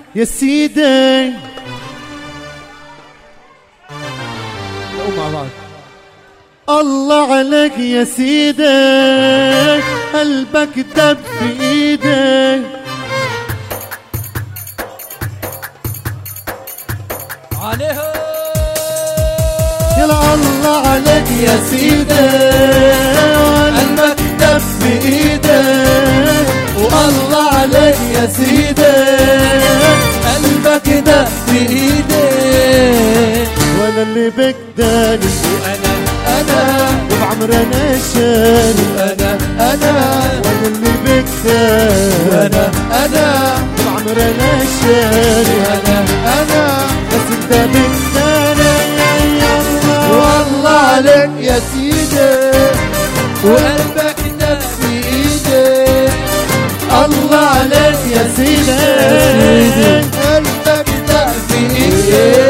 يا سيدي مع بعض الله عليك يا سيدي قلبك دب في ايدي عليها يلا الله عليك يا سيدي قلبك دب في ايدي والله عليك يا سيدي قلبك ده في ايدي وانا اللي بقداني وانا انا وبعمر انا شاري وانا انا وانا اللي بقداني وانا انا وبعمر انا شاري انا انا بس انت بقداني يا الله والله عليك يا سيدي وقلبك ده في ايدي الله عليك يا سيدي قلبك ده في ايدي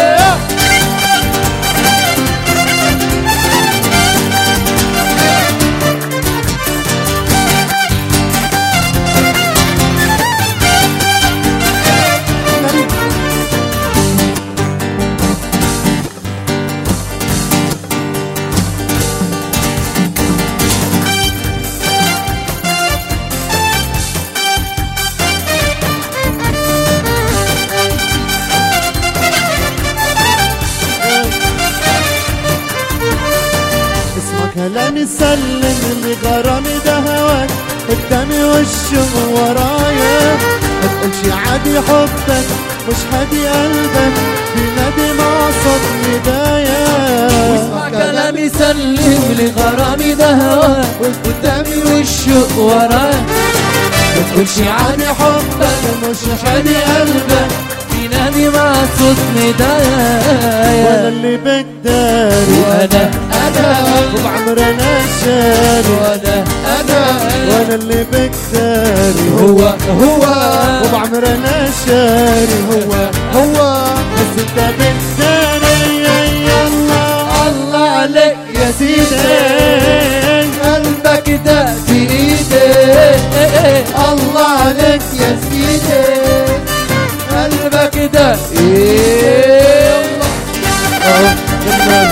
اسمع كلامي سلم لغرامي ده هواك قدامي وشه ورايا ما تقولش عادي حبك مش هادي قلبك بينادي مع صوت ندايا اسمع كلامي سلم لغرامي ده هواك قدامي والشوق وراك ما تقولش عادي حبك مش عادي قلبك بينادي مع صوت وانا ندايا اللي بقداري وانا انا وبعمر انا شاري وانا انا وانا اللي بقداري هو هو وبعمر انا شاري هو هو بس انت بقداري يا الله الله عليك يا سيدي سيدي قلبك ده في ايدي الله عليك يا سيدي قلبك ده ايه اه جمالك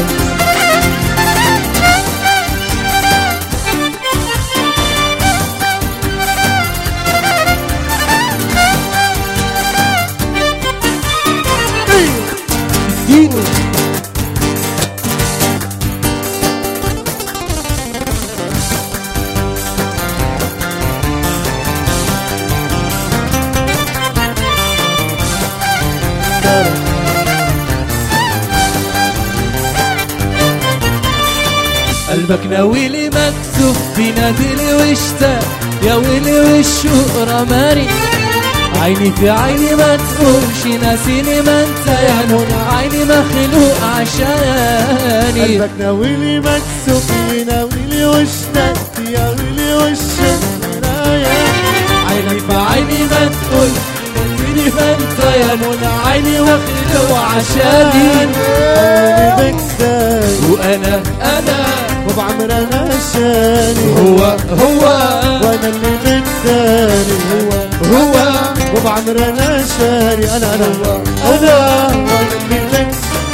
دينه قلبك ناويلي مكسوف بيناديلي واشتاق يا ويلي والشوق رماني عيني في عيني ما تقومش ناسيني ما انت يا نور عيني مخلوق عشاني قلبك ناويلي مكسوف ناويلي واشتقت يا ويلي وشك مرايا عيني في عيني ما تقول ناسيني ما انت يا نور عيني مخلوق عشاني انا بقدر وانا انا وبعمر انا شاني هو هو وانا اللي بقدر هو هو وبعمر انا شاري انا انا انا وانا اللي بقدر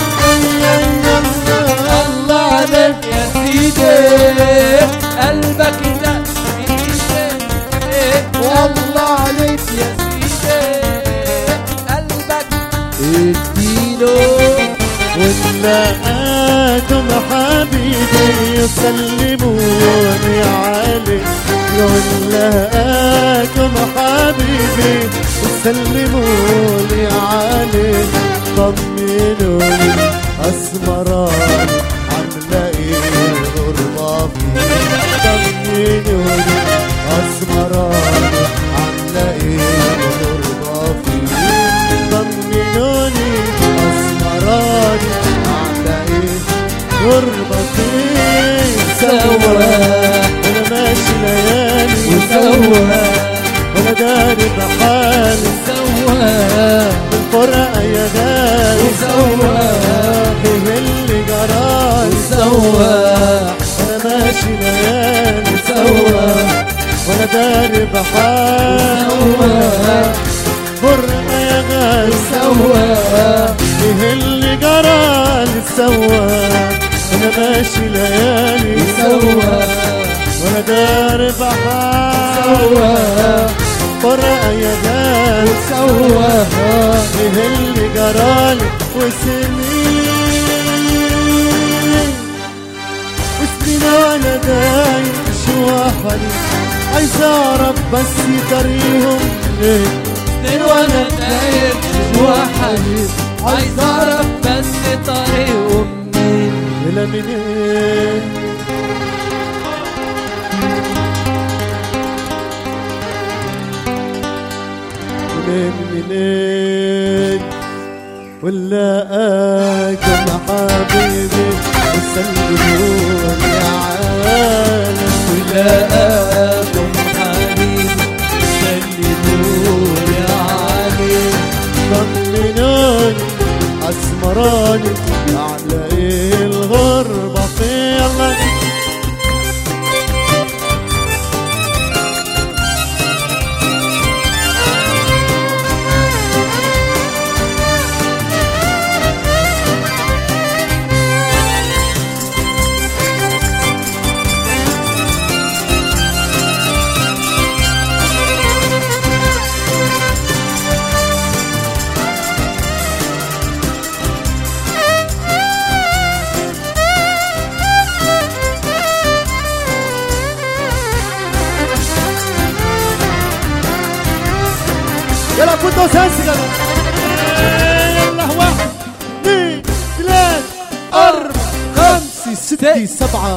الله عليك يا سيدي قلبك ده في ايدي والله عليك يا سيدي قلبك اديله ولا آدم حبيبي يسلموني عليك ولا آدم حبيبي يسلموني عليك طمنوني أسمران عاملة إيه الغربة فيك طمنوني أسمران عاملة إيه الغربة فيك طمنوني أسمراني عاملة إيه غربتي سوا أنا ماشي ليالي وسوا وأنا داري بحالي سوا بالفرقة يا داري وسوا إيه اللي جرالي سوا أنا ماشي ليالي سوا وأنا داري بحالي سوا فرقة يا ورقة غالي سواها ايه اللي جرالي وسنين وسنين وانا دايم شو حالي عايز اعرف بس طريقهم ليه سنين وانا داير جوا حالي عايز اعرف بس طريقه منين الى منين منين منين ولا اكل حبيبي وسلمون يا عالم ولا اكم حبيبي سلموني عليه طمنوني اسمراني على ايه الغربة في الله يلا كنتوا ساسي يلا يلا واحد اثنين ثلاث أربعة خمسة ستة سبعة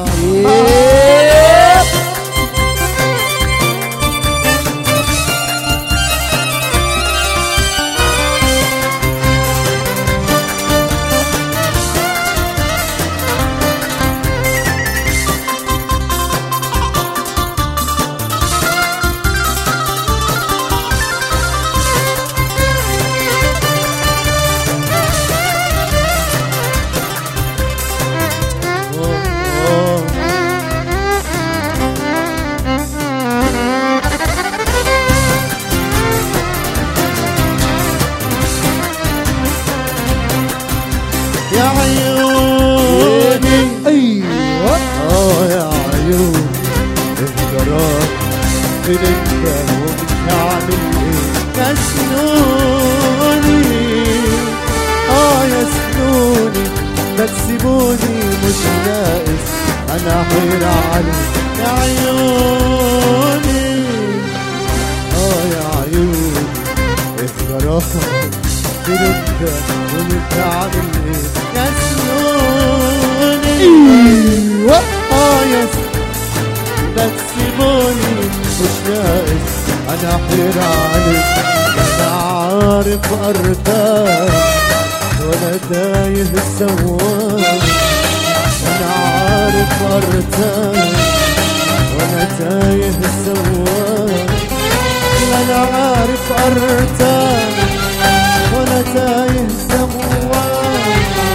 يا عيوني ايوه اه يا عيون انقرار بنبدا وبنعمل ايه يا سنوني اه يا سنوني لا تسيبوني مش ناقص انا حير عليك يا عيوني اه يا عيون انقرار بنبدا وبنعمل ايه يا سنوني ايوه اه يا س- لا تسيبوني مش ناقص انا حير عليك انا عارف ارتاح ولا تايه السواق انا عارف ارتاح وانا تايه السواق انا عارف ارتاح وانا تايه السواق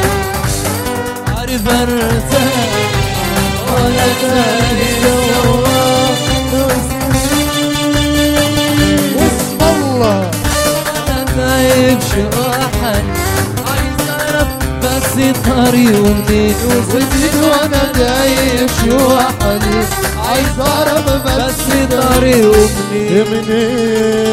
عارف ارتاح ولا تاني اسم الله انا خايف شواحن عايز اعرف بس طريقه منين وزيد وانا دايب شواحن عايز اعرف بس طريقه منين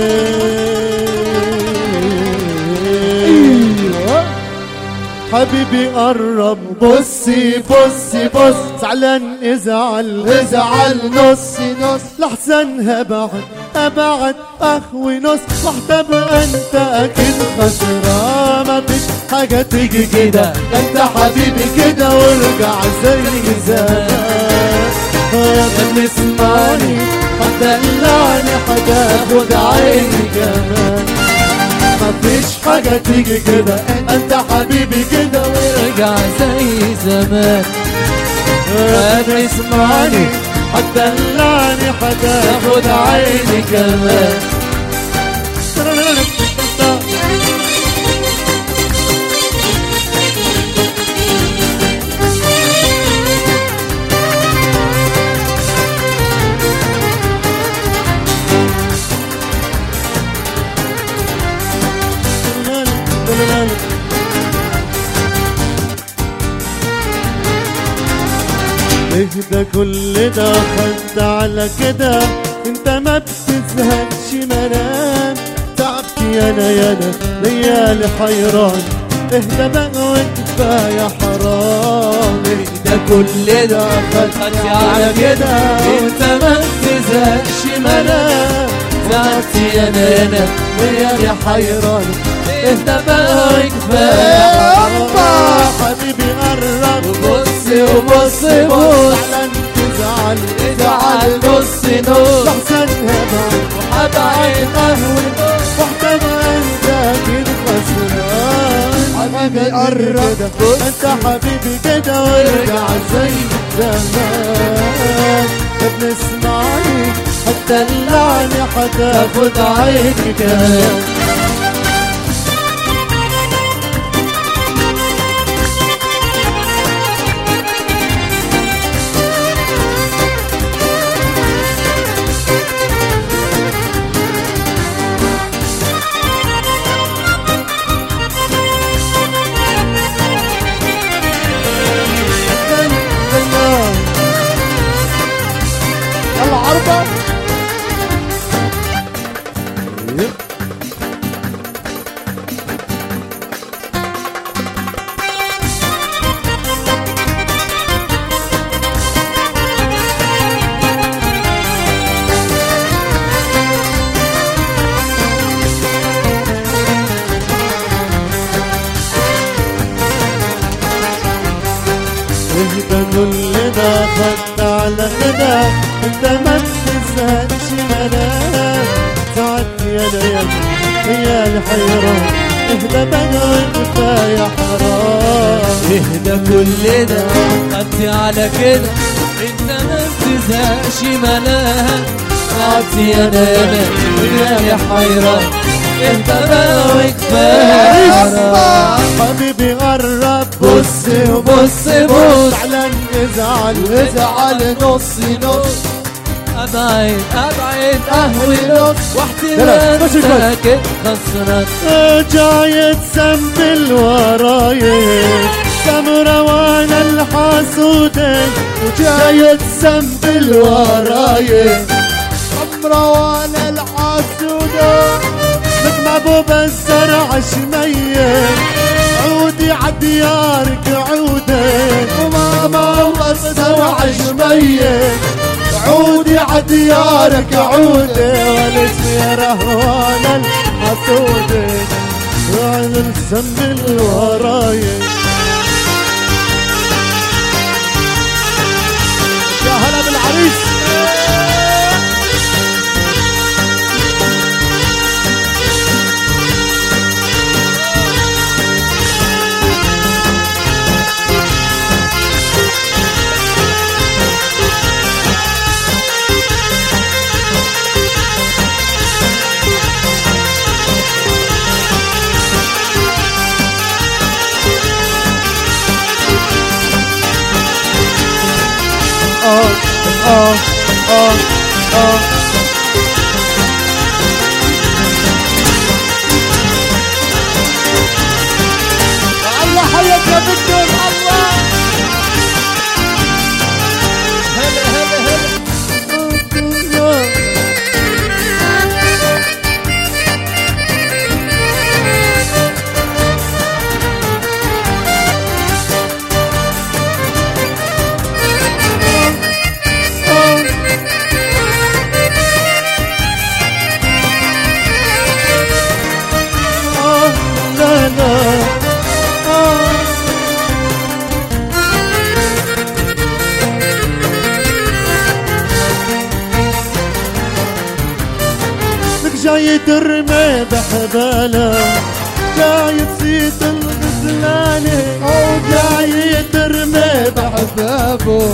ايوه حبيبي قرب بصي بصي بص زعلان ازعل ازعل نص نص لحسن هبعد ابعد اخوي نص واحدة انت اكيد خسران ما فيش حاجة تيجي كده انت حبيبي كده وارجع زي زمان يا ابني اسمعني هتدلعني هتاخد عيني كمان مفيش حاجة تيجي كده انت حبيبي كده ارجع زي زمان وارجع اسمعني هتدلعني هتاخد عيني كمان اهدى كل ده خد على كده انت ما بتزهقش تزهقش منام تعبت يانا يانا ليالي حيران اهدى بقى وكفاية حرام ده كل ده خدت على كده انت ما تزهقش منام منام تعبت يا نانا ليالي حيران انت بقى يا كفايه الله حبيبي قرب بص وبص بص فعلا تزعل ازعل بص نور احسن هبعد ابعد قهوه واحدة ما انت كده خسران حبيبي قرب انت حبيبي كده وارجع زي زمان ما بنسمعني حتى اللعنة حتاخد عيني كمان يلا عرضة اهدى كل ده خدت على كده انت ما بتزهقش منام تعبت يا ليالي هي الحيران اهدى بقى كفاية حرام اهدى كل ده خدت على كده انت ما بتزهقش منام تعبت يا نانا يا حيران انت بقى كفايه حرام حبيبي قرب بص وبص بص فعلا ازعل ازعل نص نص ابعد ابعد قهوي نص يلا، واحتمال ماشي كويس. ساكت خسران جاي تسمبل وراي سمرة وانا الحاسودة جاي تسمبل وراي سمرة وانا الحاسودة لك محبوب الزرع شمية عودي عديارك عودة وماما والزرع شمية عودي عديارك عودة والاسم رهوان الحسودة وعلى السم الوراية يا هلا بالعريس اه اه اه اه الله حياك يا فيكتور الله هلا هلا هلا آه، لا لا آه. لك جاي ترمي بحبالة جاي تسيت الغزلانة أو جاي ترمي بحبابه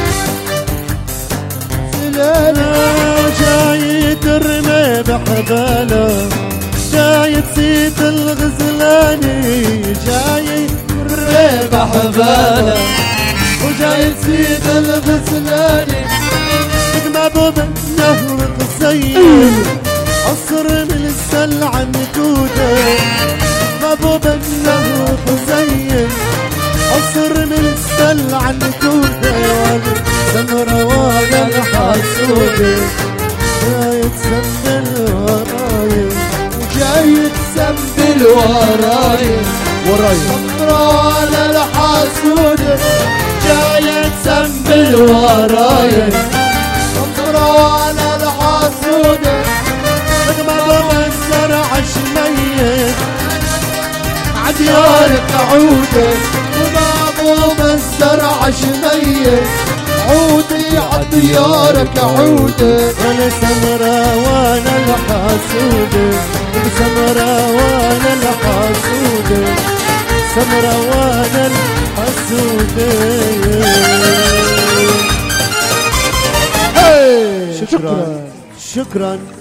سلالة جاي ترمي بحبالة جاي تسيت الغزلاني جاي ترمي بحبالة وجاي تسيت الغزلاني محبوب النهر قصير عصر من السلع نكوده محبوب النهر قصير عصر من السلع نكوده سمرة وانا الحسودة يا تسمبل وراي وجاي تسمبل وراي وراي سمران الحسود جاي تسمبل وراي سمران الحسود ما بزرع شميت عديارك عودة وبابو بالزرع شمية عودي عديارك عودة انا سمرة وانا الحاسودة سمرة وانا الحاسودة سمرة وانا الحاسودة هي شكرا شكرا